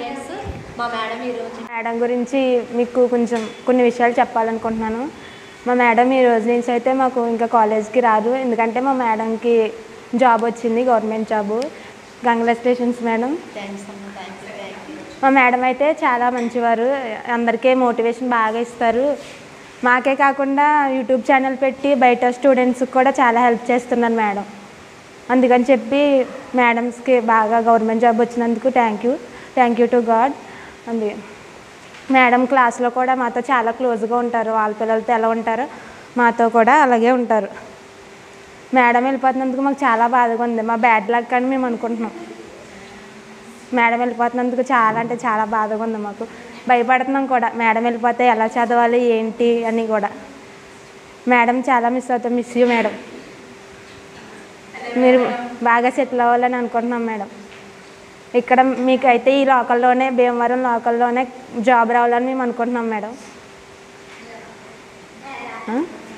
Friends మా madam ఈరోజు madam గురించి మీకు కొంచెం కొన్ని విషయాలు చెప్పాలనుకుంటున్నాను మా మేడం ఈ రోజు నుంచి అయితే మాకు ఇంకా కాలేజ్కి రాదు ఎందుకంటే మా మేడంకి జాబ్ వచ్చింది government job congratulations madam thanks అమ్మ థ్యాంక్ యూ థ్యాంక్ యూ మా మేడం అయితే చాలా మంచివారు అందరికీ మోటివేషన్ బాగా ఇస్తారు మాకే కాకుండా యూట్యూబ్ ఛానల్ పెట్టి బయట స్టూడెంట్స్కి కూడా చాలా హెల్ప్ చేస్తున్నారు మేడం అందుకని చెప్పి మేడమ్స్కి బాగా గవర్నమెంట్ జాబ్ వచ్చినందుకు thank you thank you to god అంది మేడం క్లాస్లో కూడా మాతో చాలా క్లోజ్గా ఉంటారు వాళ్ళ పిల్లలతో ఎలా ఉంటారో మాతో కూడా అలాగే ఉంటారు మేడం వెళ్ళిపోతున్నందుకు మాకు చాలా బాధగా ఉంది మా బ్యాడ్ లక్ అని మేము అనుకుంటున్నాం మేడం వెళ్ళిపోతున్నందుకు చాలా అంటే చాలా బాధగా ఉంది మాకు భయపడుతున్నాం కూడా మేడం వెళ్ళిపోతే ఎలా చదవాలి ఏంటి అని కూడా మేడం చాలా మిస్ అవుతాం మిస్ యూ మేడం మీరు బాగా సెటిల్ అవ్వాలని అనుకుంటున్నాం మేడం ఇక్కడ మీకు అయితే ఈ లోకల్లోనే భీమవరం లోకల్లోనే జాబ్ రావాలని మేము అనుకుంటున్నాం మేడం ఆ?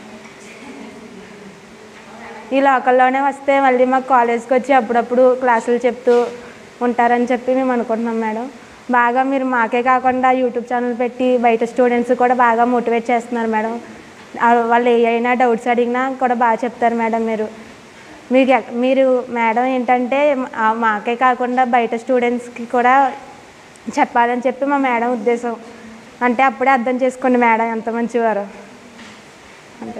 ఈ లోకల్లోనే వస్తే మళ్ళీ మాకు కాలేజ్కి వచ్చి అప్పుడప్పుడు క్లాసులు చెప్తూ ఉంటారని చెప్పి మేము అనుకుంటున్నాం మేడం బాగా మీరు మాకే కాకుండా యూట్యూబ్ ఛానల్ పెట్టి బయట స్టూడెంట్స్ కూడా బాగా మోటివేట్ చేస్తున్నారు మేడం ఆ, వాళ్ళు ఏమైనా డౌట్స్ అడిగినా కూడా బాగా చెప్తారు మేడం మీరు మీకు ఎక్- మీరు మేడం ఏంటంటే ఆ, మాకే కాకుండా బయట స్టూడెంట్స్కి కూడా చెప్పాలని చెప్పి మా మేడం ఉద్దేశం అంటే అప్పుడే అర్థం చేసుకోండి మేడం ఎంత మంచివారు అంతే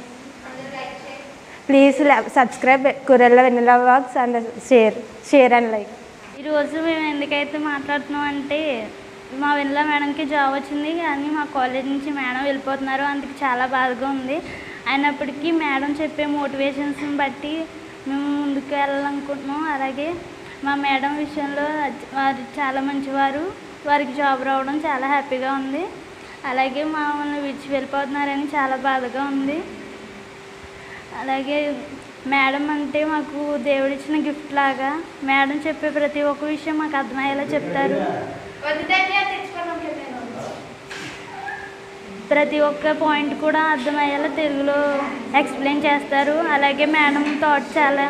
ప్లీజ్ సబ్స్క్రైబ్ కురెల్ల వెన్నెల వాక్స్ and share share and like ఈరోజు మేము ఎందుకైతే మాట్లాడుతున్నాం అంటే మా వెన్నెల మేడంకి జాబ్ వచ్చింది కానీ మా కాలేజ్ నుంచి మేడం వెళ్ళిపోతున్నారు అందుకు చాలా బాధగా ఉంది అయినప్పటికీ మేడం చెప్పే మోటివేషన్స్ని బట్టి మేము ముందుకు వెళ్ళాలనుకుంటున్నాం అలాగే మా మేడం విషయంలో వారు చాలా మంచివారు వారికి జాబ్ రావడం చాలా హ్యాపీగా ఉంది అలాగే మమ్మల్ని విడిచి వెళ్ళిపోతున్నారని చాలా బాధగా ఉంది అలాగే మేడం అంటే మాకు దేవుడిచ్చిన గిఫ్ట్ లాగా మేడం చెప్పే ప్రతి ఒక్క విషయం మాకు అర్థమయ్యేలా చెప్తారు ప్రతి ఒక్క పాయింట్ కూడా అర్థమయ్యేలా తెలుగులో ఎక్స్ప్లెయిన్ చేస్తారు అలాగే మేడం థాట్ చాలా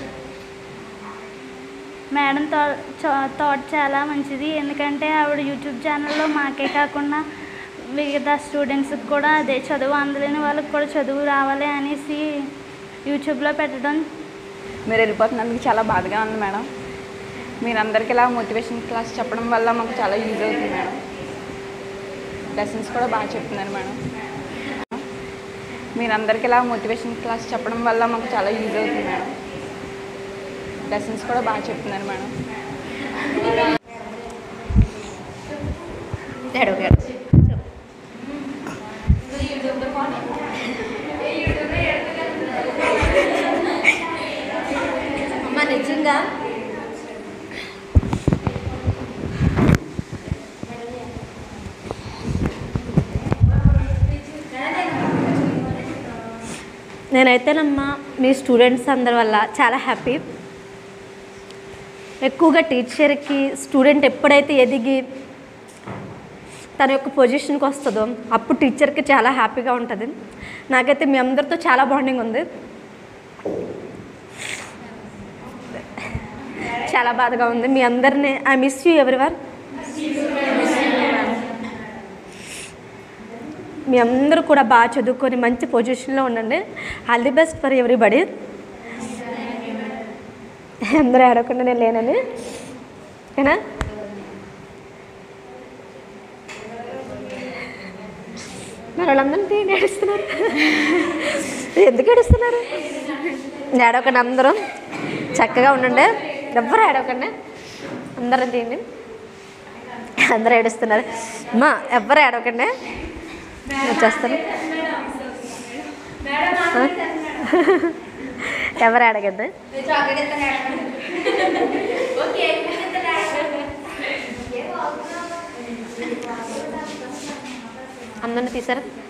మేడం థాట్ చాలా మంచిది ఎందుకంటే ఆవిడ యూట్యూబ్ ఛానల్లో మాకే కాకుండా మిగతా స్టూడెంట్స్కి కూడా అదే చదువు అందలేని వాళ్ళకి కూడా చదువు రావాలి అనేసి యూట్యూబ్లో పెట్టడం మీరు వెళ్ళిపోతున్నందుకు చాలా బాధగా ఉంది మేడం మీరందరికీ ఇలా మోటివేషన్ క్లాస్ చెప్పడం వల్ల మాకు చాలా యూజ్ అవుతుంది మేడం లెసన్స్ కూడా బాగా చెప్తున్నారు మేడం మీరందరికీ ఇలా మోటివేషన్ క్లాస్ చెప్పడం వల్ల మాకు చాలా యూజ్ అవుతుంది మేడం లెసన్స్ కూడా బాగా చెప్తున్నారు మేడం అమ్మ నిజంగా నేనైతేనమ్మా మీ స్టూడెంట్స్ అందరి వల్ల చాలా హ్యాపీ ఎక్కువగా టీచర్కి స్టూడెంట్ ఎప్పుడైతే ఎదిగి తన యొక్క పొజిషన్కి వస్తుందో అప్పుడు టీచర్కి చాలా హ్యాపీగా ఉంటుంది నాకైతే మీ అందరితో చాలా బాండింగ్ ఉంది చాలా బాధగా ఉంది మీ అందరినీ ఐ మిస్ యూ ఎవరివర్ మీ అందరూ కూడా బాగా చదువుకొని మంచి పొజిషన్లో ఉండండి all the best for everybody అందరూ ఆడకుండా నేను లేనని ఓకేనా మరి వాళ్ళందరినీ ఏడుస్తున్నారు ఎందుకు ఏడుస్తున్నారు ఏడవకండి అందరూ చక్కగా ఉండండి ఎవ్వరు ఏడవకండి అందరూ తీయండి అందరూ ఏడుస్తున్నారు అమ్మా ఎవ్వరు ఏడవకండి వచ్చేస్తాను ఆ? ఎవరు అడగద్దు అందరిని తీసారా